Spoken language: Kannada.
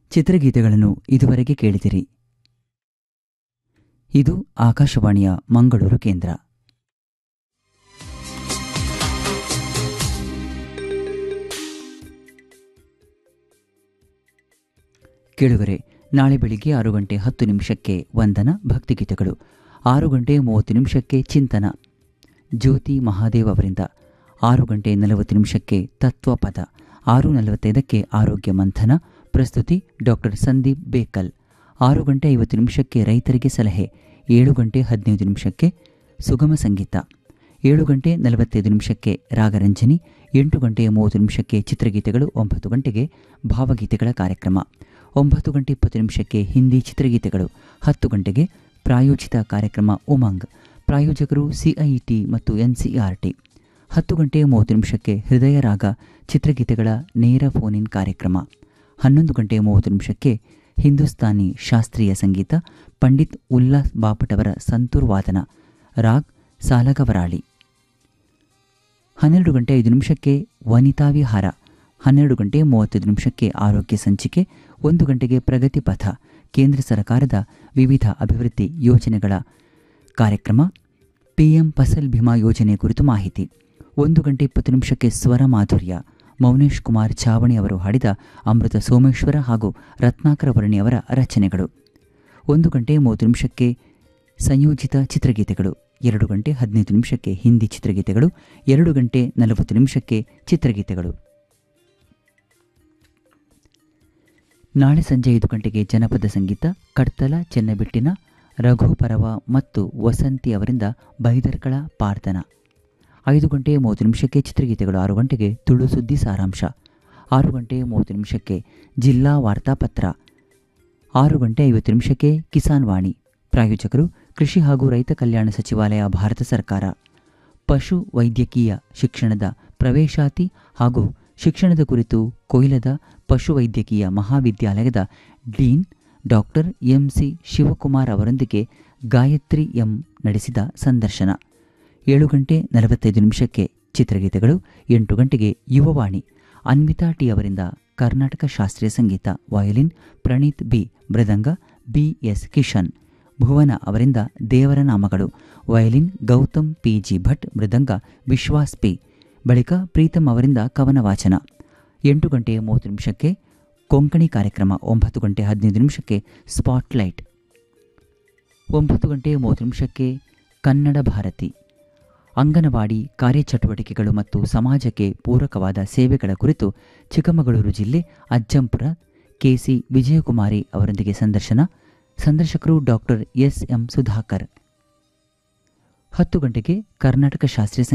ಚಿತ್ರಗೀತೆಗಳನ್ನು ಇದುವರೆಗೆ ಕೇಳಿದಿರಿ ಇದು ಆಕಾಶವಾಣಿಯ ಮಂಗಳೂರು ಕೇಂದ್ರ ಕೇಳುಗರೆ ನಾಳೆ ಬೆಳಿಗ್ಗೆ ಆರು ಗಂಟೆ ಹತ್ತು ನಿಮಿಷಕ್ಕೆ ವಂದನ ಭಕ್ತಿಗೀತೆಗಳು ಆರು ಗಂಟೆ ಮೂವತ್ತು ನಿಮಿಷಕ್ಕೆ ಚಿಂತನ ಜ್ಯೋತಿ ಮಹಾದೇವ್ ಅವರಿಂದ ಆರು ಗಂಟೆ ನಲವತ್ತು ನಿಮಿಷಕ್ಕೆ ತತ್ವಪದ ಆರು ನಲವತ್ತೈದಕ್ಕೆ ಆರೋಗ್ಯ ಮಂಥನ ಪ್ರಸ್ತುತಿ ಡಾಕ್ಟರ್ ಸಂದೀಪ್ ಬೇಕಲ್ ಆರು ಗಂಟೆ ಐವತ್ತು ನಿಮಿಷಕ್ಕೆ ರೈತರಿಗೆ ಸಲಹೆ ಏಳು ಗಂಟೆ ಹದಿನೈದು ನಿಮಿಷಕ್ಕೆ ಸುಗಮ ಸಂಗೀತ ಏಳು ಗಂಟೆ ನಲವತ್ತೈದು ನಿಮಿಷಕ್ಕೆ ರಾಗರಂಜನಿ ಎಂಟು ಗಂಟೆ ಮೂವತ್ತು ನಿಮಿಷಕ್ಕೆ ಚಿತ್ರಗೀತೆಗಳು ಒಂಬತ್ತು ಗಂಟೆಗೆ ಭಾವಗೀತೆಗಳ ಕಾರ್ಯಕ್ರಮ ಒಂಬತ್ತು ಗಂಟೆ ಇಪ್ಪತ್ತು ನಿಮಿಷಕ್ಕೆ ಹಿಂದಿ ಚಿತ್ರಗೀತೆಗಳು ಹತ್ತು ಗಂಟೆಗೆ ಪ್ರಾಯೋಜಿತ ಕಾರ್ಯಕ್ರಮ ಉಮಂಗ್ ಪ್ರಾಯೋಜಕರು ಸಿಐಟಿ ಮತ್ತು ಎನ್ಸಿಇಆರ್ಟಿ ಹತ್ತು ಗಂಟೆ ಮೂವತ್ತು ನಿಮಿಷಕ್ಕೆ ಹೃದಯ ರಾಗ ಚಿತ್ರಗೀತೆಗಳ ನೇರ ಫೋನ್ ಇನ್ ಕಾರ್ಯಕ್ರಮ ಹನ್ನೊಂದು ಗಂಟೆ ಮೂವತ್ತು ನಿಮಿಷಕ್ಕೆ ಹಿಂದೂಸ್ತಾನಿ ಶಾಸ್ತ್ರೀಯ ಸಂಗೀತ ಪಂಡಿತ್ ಉಲ್ಲಾಸ್ ಬಾಪಟ್ ಅವರ ಸಂತೂರ್ ವಾದನ ರಾಗ್ ಸಾಲಗವರಾಳಿ ಹನ್ನೆರಡು ಗಂಟೆ ಐದು ನಿಮಿಷಕ್ಕೆ ವನಿತಾ ವಿಹಾರ ಹನ್ನೆರಡು ಗಂಟೆ ಮೂವತ್ತೈದು ನಿಮಿಷಕ್ಕೆ ಆರೋಗ್ಯ ಸಂಚಿಕೆ ಒಂದು ಗಂಟೆಗೆ ಪ್ರಗತಿ ಪಥ ಕೇಂದ್ರ ಸರ್ಕಾರದ ವಿವಿಧ ಅಭಿವೃದ್ಧಿ ಯೋಜನೆಗಳ ಕಾರ್ಯಕ್ರಮ ಪಿಎಂ ಫಸಲ್ ಭೀಮಾ ಯೋಜನೆ ಕುರಿತು ಮಾಹಿತಿ ಒಂದು ಗಂಟೆ ಇಪ್ಪತ್ತು ನಿಮಿಷಕ್ಕೆ ಸ್ವರ ಮಾಧುರ್ಯ ಮೌನೇಶ್ ಕುಮಾರ್ ಚಾವಣಿ ಅವರು ಹಾಡಿದ ಅಮೃತ ಸೋಮೇಶ್ವರ ಹಾಗೂ ರತ್ನಾಕರ ವರ್ಣಿ ಅವರ ರಚನೆಗಳು ಒಂದು ಗಂಟೆ ಮೂವತ್ತು ನಿಮಿಷಕ್ಕೆ ಸಂಯೋಜಿತ ಚಿತ್ರಗೀತೆಗಳು ಎರಡು ಗಂಟೆ ಹದಿನೈದು ನಿಮಿಷಕ್ಕೆ ಹಿಂದಿ ಚಿತ್ರಗೀತೆಗಳು ಎರಡು ಗಂಟೆ ನಲವತ್ತು ನಿಮಿಷಕ್ಕೆ ಚಿತ್ರಗೀತೆಗಳು ನಾಳೆ ಸಂಜೆ ಐದು ಗಂಟೆಗೆ ಜನಪದ ಸಂಗೀತ ಕಡ್ತಲ ಚೆನ್ನಬಿಟ್ಟಿನ ರಘು ಪರವ ಮತ್ತು ವಸಂತಿ ಅವರಿಂದ ಬೈದರ್ಕಳ ಪಾರ್ಥನ ಐದು ಗಂಟೆ ಮೂವತ್ತು ನಿಮಿಷಕ್ಕೆ ಚಿತ್ರಗೀತೆಗಳು ಆರು ಗಂಟೆಗೆ ತುಳು ಸುದ್ದಿ ಸಾರಾಂಶ ಆರು ಗಂಟೆ ಮೂವತ್ತು ನಿಮಿಷಕ್ಕೆ ಜಿಲ್ಲಾ ವಾರ್ತಾಪತ್ರ ಆರು ಗಂಟೆ ಐವತ್ತು ನಿಮಿಷಕ್ಕೆ ಕಿಸಾನ್ ವಾಣಿ ಪ್ರಾಯೋಜಕರು ಕೃಷಿ ಹಾಗೂ ರೈತ ಕಲ್ಯಾಣ ಸಚಿವಾಲಯ ಭಾರತ ಸರ್ಕಾರ ಪಶು ವೈದ್ಯಕೀಯ ಶಿಕ್ಷಣದ ಪ್ರವೇಶಾತಿ ಹಾಗೂ ಶಿಕ್ಷಣದ ಕುರಿತು ಕೊಯ್ಲದ ಪಶುವೈದ್ಯಕೀಯ ಮಹಾವಿದ್ಯಾಲಯದ ಡೀನ್ ಡಾಕ್ಟರ್ ಎಂಸಿ ಶಿವಕುಮಾರ್ ಅವರೊಂದಿಗೆ ಗಾಯತ್ರಿ ಎಂ ನಡೆಸಿದ ಸಂದರ್ಶನ ಏಳು ಗಂಟೆ ನಲವತ್ತೈದು ನಿಮಿಷಕ್ಕೆ ಚಿತ್ರಗೀತೆಗಳು ಎಂಟು ಗಂಟೆಗೆ ಯುವವಾಣಿ ಅನ್ವಿತಾ ಟಿ ಅವರಿಂದ ಕರ್ನಾಟಕ ಶಾಸ್ತ್ರೀಯ ಸಂಗೀತ violin Praneeth B mridanga B S Kishan Bhuvana ಅವರಿಂದ ದೇವರ ನಾಮಗಳು violin Gautam P G Bhat mridanga Vishwas P ಬಳಿಕ ಪ್ರೀತಮ್ ಅವರಿಂದ ಕವನ ವಾಚನ ಎಂಟು ಗಂಟೆ ಮೂವತ್ತು ನಿಮಿಷಕ್ಕೆ ಕೊಂಕಣಿ ಕಾರ್ಯಕ್ರಮ ಒಂಬತ್ತು ಗಂಟೆ ಹದಿನೈದು ನಿಮಿಷಕ್ಕೆ ಸ್ಪಾಟ್ಲೈಟ್ ಒಂಬತ್ತು ಗಂಟೆ ಮೂವತ್ತು ನಿಮಿಷಕ್ಕೆ ಕನ್ನಡ ಭಾರತಿ ಅಂಗನವಾಡಿ ಕಾರ್ಯಚಟುವಟಿಕೆಗಳು ಮತ್ತು ಸಮಾಜಕ್ಕೆ ಪೂರಕವಾದ ಸೇವೆಗಳ ಕುರಿತು ಚಿಕ್ಕಮಗಳೂರು ಜಿಲ್ಲೆ ಅಜ್ಜಂಪುರ ಕೆಸಿ ವಿಜಯಕುಮಾರಿ ಅವರೊಂದಿಗೆ ಸಂದರ್ಶನ ಸಂದರ್ಶಕರು ಡಾಕ್ಟರ್ ಎಸ್ ಎಂ ಸುಧಾಕರ್ ಹತ್ತು ಗಂಟೆಗೆ ಕರ್ನಾಟಕ ಶಾಸ್ತ್ರೀಯ